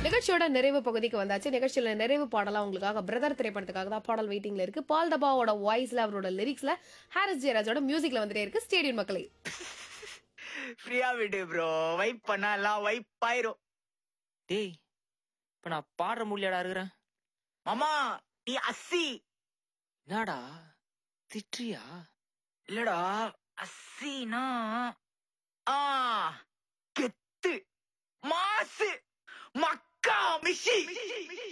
நிகழ்ச்சியோட நிறைவு பகுதிக்கு வந்தாச்சு நிகழ்ச்சியில நிறைவு பாடலாம் உங்களுக்காக பிரதர் திரைப்படத்துக்காக தான் பாடல் வெயிட்டிங்ல இருக்கு பால் டபாவோட வாய்ஸ்ல அவரோட லிரிக்ஸ்ல ஹாரிஸ் ஜெயராஜோட மியூசிக்ல வந்துட்டே இருக்கு ஸ்டேடியம் மக்களை ஃப்ரீயா விடு ப்ரோ வைப் பண்ணா எல்லாம் வைப் ஆயிரும் டேய் இப்ப நான் பாடுற முடியாடா இருக்கிறேன் மாமா நீ அஸ்ஸி என்னடா திட்டுறியா இல்லடா அஸ்ஸினா ஆ கெத்து மாசு மக்கா மிஷி